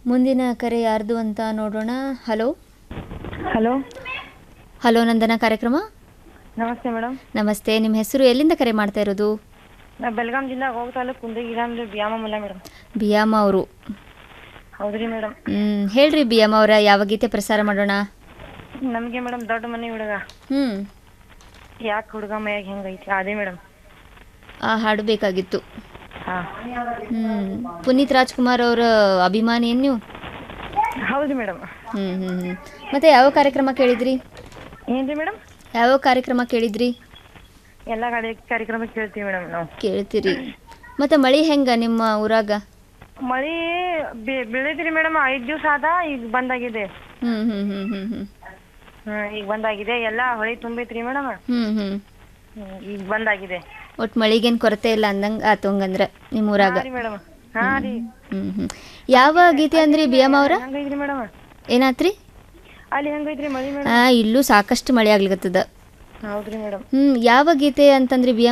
ಮುಂದಿನ ಕರೆ ಯಾರ್ದು ಅಂತ ನೋಡೋಣ ಹಲೋ ಹಲೋ ಹಲೋ ನಂದನ ಕಾರ್ಯಕ್ರಮ ನಮಸ್ತೆ ಮೇಡಮ್ ನಮಸ್ತೆ ನಿಮ್ಮ ಹೆಸರು ಎಲ್ಲಿಂದ ಕರೆ ಮಾಡ್ತಾ ಇರೋದು ನಾ ಬೆಳಗಾಂ ಜಿಲ್ಲಾ ಹೋಗ ತಾಲೂಕು ಕುಂದಗಿರ ಅಂದ್ರೆ ಬ್ಯಾಮಲ್ಲ ಮೇಡಮ್ ಬಿಯಾಮ ಅವರು ಹೌದ್ರಿ ಮೇಡಮ್ ಹ್ಮ್ ಹೇಳ್ರಿ ಬಿಯಾಮ ಅವರ ಯಾವ ಗೀತೆ ಪ್ರಸಾರ ಮಾಡೋಣ ನಮಗೆ ಮೇಡಮ್ ದೊಡ್ಡ ಮನೆ ಹುಡುಗ ಹ್ಮ್ ಯಾಕೆ ಹುಡುಗ ಮೈಯಾಗ ಹೆಂಗೈತಿ ಅದೇ ಮೇಡಮ್ ಆ ಹಾಡು ಬೇಕಾಗಿತ್ತು ಹಾ ಹ್ಮ್ ಪುನೀತ್ ರಾಜ್ಕುಮಾರ್ ಅವರ ಅಭಿಮಾನಿ ಏನ್ ನೀವು ಹೌದು ಮೇಡಮ್ ಹ್ಮ್ ಹ್ಮ್ ಹ್ಮ್ ಮತ್ತೆ ಯಾವ ಕಾರ್ಯಕ್ರಮ ಕೇಳಿದ್ರಿ ಏನ್ರಿ ಮೇಡಮ್ ಯಾವ ಕಾರ್ಯಕ್ರಮ ಕೇಳಿದ್ರಿ ಎಲ್ಲ ಗಾಡಿ ಕಾರ್ಯಕ್ರಮ ಕೇಳ್ತೀವಿ ಮೇಡಮ್ ನಾವು ಕೇಳ್ತೀರಿ ಮತ್ತೆ ಮಳಿ ಹೆಂಗ ನಿಮ್ಮ ಊರಾಗ ಮಳಿ ಬಿ- ಬೀಳೈತ್ರಿ ಮೇಡಮ್ ಐದ್ ದಿವ್ಸ ಆದ ಈಗ ಬಂದಾಗಿದೆ ಹ್ಮ್ ಹ್ಮ್ ಹ್ಮ್ ಹ್ಮ್ ಹ್ಮ್ ಹ್ಮ್ ಈಗ ಬಂದಾಗಿದೆ ಎಲ್ಲ ಹೊಳಿ ತುಂಬೈತ್ರಿ ಮೇಡಮ್ ಹ್ಮ್ ಹ್ಮ್ ಈಗ ಬಂದಾಗಿದೆ ಒಟ್ಟು ಮಳಿಗೇನು ಕೊರತೆ ಇಲ್ಲ ಅಂದಂಗ ಆತು ಹಂಗಂದ್ರ ನಿಮ್ಮ ಊರಾಗ ಹಾ ರೀ ಮೇಡಮ್ ಹಾ ರೀ ಹ್ಮ್ ಹ್ಮ್ ಯಾವ ಗೀತೆ ಅಂದ್ರಿ ಬಿಯಮ್ಮ ಅವ್ರ ಹೆಂಗೈತ್ರಿ ಮೇಡಮ್ ಏನಾತ್ರಿ ಅಲ್ಲಿ ಹೆಂಗೈತ್ರಿ ಮಳಿ ಮೇಡಮ್ ಆ ಇಲ್ಲೂ ಸಾಕಷ್ಟು ಮಳೆ ಆಗ್ಲಿಕತ್ತದ ಹೌದ್ರಿ ಮೇಡಮ್ ಹ್ಮ್ ಯಾವ ಗೀತೆ ಅಂತಂದ್ರಿ ಬಿ